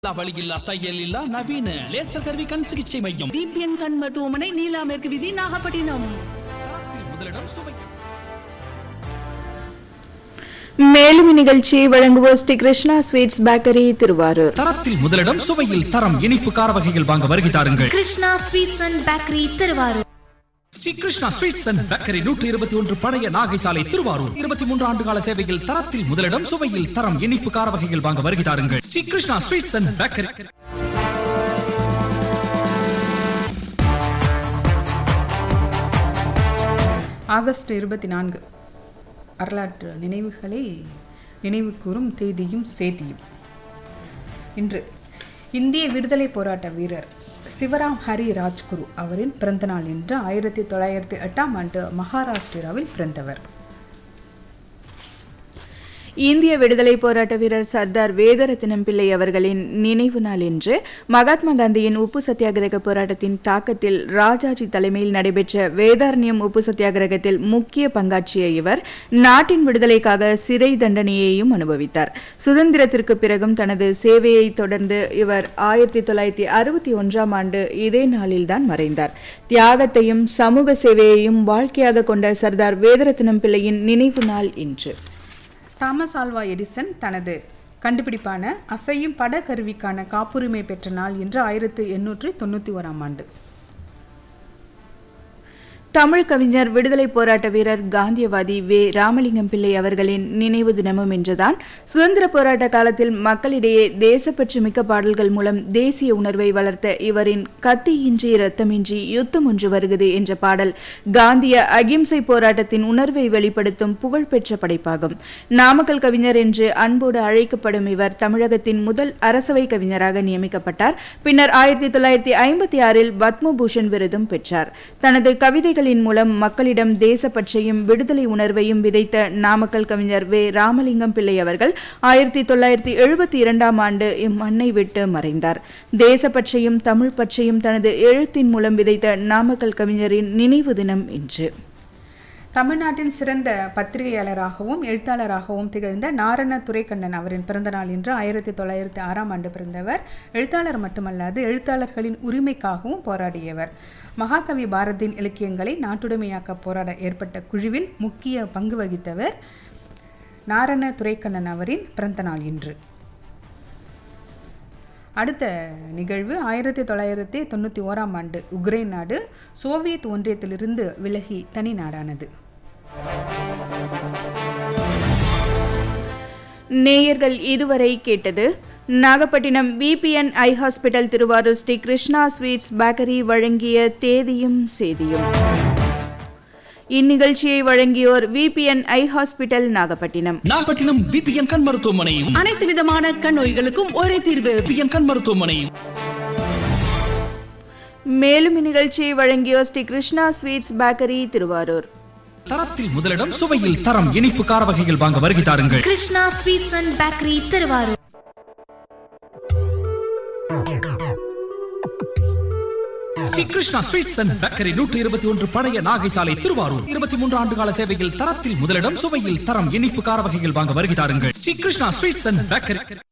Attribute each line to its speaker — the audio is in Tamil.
Speaker 1: இல்லா வழியில்லா தையல் இல்லா நவீன லேசர் கருவி கண் சிகிச்சை மையம்
Speaker 2: டிபிஎன் கண் மருத்துவமனை நீலா மேற்கு வீதி நாகப்பட்டினம்
Speaker 1: முதலிடம் சுவை
Speaker 3: மேலும் இந்நிகழ்ச்சியை வழங்குவோர் ஸ்ரீ கிருஷ்ணா ஸ்வீட்ஸ் பேக்கரி திருவாரூர்
Speaker 1: தரத்தில் முதலிடம் சுவையில் தரம் இனிப்பு கார வகைகள் வாங்க வருகை தாருங்கள்
Speaker 4: Krishna sweets and bakery Thiruvarur
Speaker 1: Sri Krishna sweets and bakery நூற்றி இருபத்தி ஒன்று பழைய நாகை சாலை திருவாரூர் இருபத்தி மூன்று ஆண்டு கால சேவையில் தரத்தில் முதலிடம் சுவையில் தரம் இனிப்பு கார வகைகள் வாங்க வருகை தாருங்கள் Sri Krishna sweets and bakery
Speaker 5: August இருபத்தி நான்கு வரலாற்று நினைவுகளை நினைவு கூறும் தேதியும் சேதியும் இன்று இந்திய விடுதலை போராட்ட வீரர் சிவராம் ஹரி ராஜ்குரு அவரின் பிறந்தநாள் இன்று ஆயிரத்தி தொள்ளாயிரத்தி எட்டாம் ஆண்டு மகாராஷ்டிராவில் பிறந்தவர்
Speaker 3: இந்திய விடுதலை போராட்ட வீரர் சர்தார் வேதரத்தினம் பிள்ளை அவர்களின் நினைவு நாள் என்று மகாத்மா காந்தியின் உப்பு சத்தியாகிரக போராட்டத்தின் தாக்கத்தில் ராஜாஜி தலைமையில் நடைபெற்ற வேதாரண்யம் உப்பு சத்தியாகிரகத்தில் முக்கிய பங்காற்றிய இவர் நாட்டின் விடுதலைக்காக சிறை தண்டனையையும் அனுபவித்தார் சுதந்திரத்திற்கு பிறகும் தனது சேவையை தொடர்ந்து இவர் ஆயிரத்தி தொள்ளாயிரத்தி அறுபத்தி ஒன்றாம் ஆண்டு இதே நாளில்தான் மறைந்தார் தியாகத்தையும் சமூக சேவையையும் வாழ்க்கையாக கொண்ட சர்தார் வேதரத்தினம் பிள்ளையின் நினைவு நாள் இன்று
Speaker 5: தாமஸ் ஆல்வா எடிசன் தனது கண்டுபிடிப்பான அசையும் பட கருவிக்கான காப்புரிமை பெற்ற நாள் இன்று ஆயிரத்து எண்ணூற்றி தொண்ணூற்றி ஓராம் ஆண்டு
Speaker 3: தமிழ் கவிஞர் விடுதலை போராட்ட வீரர் காந்தியவாதி வே ராமலிங்கம் பிள்ளை அவர்களின் நினைவு தினமும் என்றுதான் சுதந்திர போராட்ட காலத்தில் மக்களிடையே தேசப்பற்று மிக்க பாடல்கள் மூலம் தேசிய உணர்வை வளர்த்த இவரின் கத்தியின்றி இரத்தமின்றி யுத்தம் ஒன்று வருகிறது என்ற பாடல் காந்திய அகிம்சை போராட்டத்தின் உணர்வை வெளிப்படுத்தும் புகழ்பெற்ற படைப்பாகும் நாமக்கல் கவிஞர் என்று அன்போடு அழைக்கப்படும் இவர் தமிழகத்தின் முதல் அரசவை கவிஞராக நியமிக்கப்பட்டார் பின்னர் ஆயிரத்தி தொள்ளாயிரத்தி ஐம்பத்தி ஆறில் பத்மபூஷன் விருதும் பெற்றார் தனது கவிதைகளின் மூலம் மக்களிடம் தேசப்பற்றையும் விடுதலை உணர்வையும் விதைத்த நாமக்கல் கவிஞர் வே ராமலிங்கம் பிள்ளை அவர்கள் ஆயிரத்தி தொள்ளாயிரத்தி எழுபத்தி இரண்டாம் ஆண்டு இம்மண்ணை விட்டு மறைந்தார் தேசப்பற்றையும் தமிழ் பற்றையும் தனது எழுத்தின் மூலம் விதைத்த நாமக்கல் கவிஞரின் நினைவு தினம் இன்று
Speaker 5: தமிழ்நாட்டின் சிறந்த பத்திரிகையாளராகவும் எழுத்தாளராகவும் திகழ்ந்த நாரண துரைக்கண்ணன் அவரின் பிறந்தநாள் இன்று ஆயிரத்தி தொள்ளாயிரத்தி ஆறாம் ஆண்டு பிறந்தவர் எழுத்தாளர் மட்டுமல்லாது எழுத்தாளர்களின் உரிமைக்காகவும் போராடியவர் மகாகவி பாரதியின் இலக்கியங்களை நாட்டுடைமையாக்க போராட ஏற்பட்ட குழுவில் முக்கிய பங்கு வகித்தவர் நாரண துரைக்கண்ணன் அவரின் பிறந்தநாள் இன்று அடுத்த நிகழ்வு ஆயிரத்தி தொள்ளாயிரத்தி தொண்ணூற்றி ஓராம் ஆண்டு உக்ரைன் நாடு சோவியத் ஒன்றியத்திலிருந்து விலகி தனி நாடானது
Speaker 3: நேயர்கள் இதுவரை கேட்டது Nagapattinam VBN eye hospital Thiruvarur Sri Krishna sweets bakery வழங்கிய தேதியும் சேதியும் இந்நிகழ்ச்சியை வழங்கியோர் VBN eye hospital Nagapattinam
Speaker 1: Nagapattinam BBN கண் மருத்துவமனையும்
Speaker 2: அனைத்து விதமான கண் நோய்களுக்கும் ஒரே தீர்வு
Speaker 1: பிபிஎன் கண் மருத்துவமனையும்
Speaker 3: மேலும் இந்நிகழ்ச்சியை வழங்கியோர் ஸ்ரீ கிருஷ்ணா ஸ்வீட்ஸ் பேக்கரி திருவாரூர்
Speaker 1: தரத்தில் முதலிடம் சுவையில் தரம் இனிப்பு கார வகைகள் வாங்க வருகை தாருங்கள்
Speaker 4: Krishna sweets and bakery Thiruvarur
Speaker 1: Sri Krishna sweets and bakery நூற்றி இருபத்தி ஒன்று பழைய நாகை சாலை திருவாரூர் இருபத்தி மூன்று ஆண்டு கால சேவையில் தரத்தில் முதலிடம் சுவையில் தரம் இனிப்பு கார வகைகள் வாங்க வருகை தாருங்கள் Sri Krishna sweets and bakery